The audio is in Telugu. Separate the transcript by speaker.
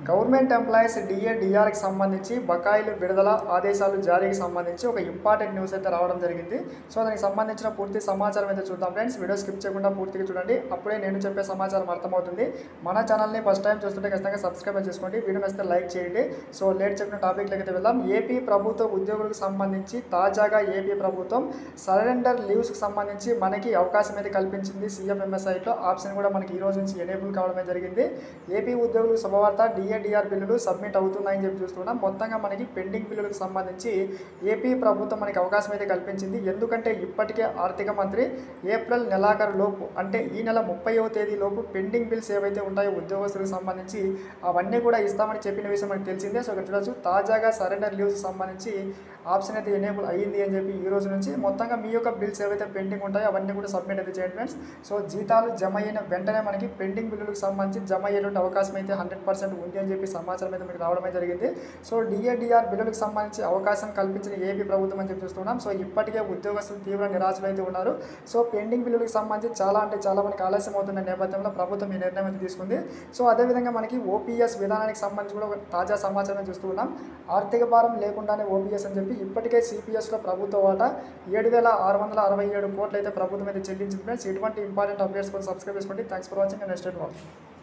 Speaker 1: గవర్నమెంట్ ఎంప్లాయీస్ డిఏ డిఆర్కి సంబంధించి బకాయిలు విడుదల ఆదేశాలు జారీకి సంబంధించి ఒక ఇంపార్టెంట్ న్యూస్ అయితే రావడం జరిగింది సో దానికి సంబంధించిన పూర్తి సమాచారం అయితే చూద్దాం ఫ్రెండ్స్ వీడియో స్కిప్ చేయకుండా పూర్తిగా చూడండి అప్పుడే నేను చెప్పే సమాచారం అర్థమవుతుంది మన ఛానల్ని ఫస్ట్ టైం చూస్తుంటే ఖచ్చితంగా సబ్స్క్రైబ్ చేసుకోండి వీడియో నచ్చితే లైక్ చేయండి సో లేట్ చెప్పిన టాపిక్లకి అయితే వెళ్దాం ఏపీ ప్రభుత్వ ఉద్యోగులకు సంబంధించి తాజాగా ఏపీ ప్రభుత్వం సరెండర్ లీవ్స్కి సంబంధించి మనకి అవకాశం అయితే కల్పించింది సీఎంఎంఎస్ఐలో ఆప్షన్ కూడా మనకి ఈ రోజు నుంచి ఎనేబుల్ కావడమే జరిగింది ఏపీ ఉద్యోగులకు శుభవార్త డిఏడిఆర్ బిల్లులు సబ్మిట్ అవుతున్నాయని చెప్పి చూస్తున్నాం మొత్తంగా మనకి పెండింగ్ బిల్లులకు సంబంధించి ఏపీ ప్రభుత్వం మనకి అవకాశం అయితే కల్పించింది ఎందుకంటే ఇప్పటికే ఆర్థిక మంత్రి ఏప్రిల్ నెలాఖరు లోపు అంటే ఈ నెల ముప్పైవ తేదీ లోపు పెండింగ్ బిల్స్ ఏవైతే ఉంటాయో ఉద్యోగస్తులకు సంబంధించి అవన్నీ కూడా ఇస్తామని చెప్పిన విషయం మనకి తెలిసిందే సో ఇక్కడ చూడొచ్చు తాజాగా సరెండర్ లీవ్స్ సంబంధించి ఆప్షన్ అయితే ఎనేబుల్ అయ్యింది అని చెప్పి ఈ రోజు నుంచి మొత్తంగా మీ యొక్క బిల్స్ ఏవైతే పెండింగ్ ఉంటాయో అవన్నీ కూడా సబ్మిట్ అయితే చేయండి ఫ్రెండ్స్ సో జీతాలు జమ అయిన వెంటనే మనకి పెండింగ్ బిల్లులకు సంబంధించి జమ అయ్యేటువంటి అవకాశం అయితే హండ్రెడ్ పర్సెంట్ ఉంది అని చెప్పి సమాచారం అయితే మీకు రావడమే జరిగింది సో డిఏడిఆర్ బిల్లులకు సంబంధించి అవకాశం కల్పించిన ఏపీ ప్రభుత్వం అని చెప్పి చూస్తున్నాం సో ఇప్పటికే ఉద్యోగస్తులు తీవ్ర నిరాశలు అయితే ఉన్నారు సో పెండింగ్ బిల్లులకు సంబంధించి చాలా అంటే చాలా మనకి ఆలస్యం అవుతున్న నేపథ్యంలో ప్రభుత్వం ఈ నిర్ణయం అయితే తీసుకుంది సో అదేవిధంగా మనకి ఓపీఎస్ విధానానికి సంబంధించి కూడా ఒక తాజా సమాచారం చూస్తున్నాం ఆర్థిక భారం లేకుండానే ఓపీఎస్ అని చెప్పి ఇప్పటికే సిపిఎస్లో ప్రభుత్వ వాటా ఏడు వేల ఆరు వందల అరవై ఏడు కోట్లు అయితే ప్రభుత్వం అయితే చెల్లించింది ఫ్రెండ్స్ ఇటువంటి ఇంపార్టెంట్ అప్డేట్స్ కోసం సబ్స్క్రైబ్ చేసుకోండి థ్యాంక్స్ ఫర్ వాచింగ్ నెక్స్ట్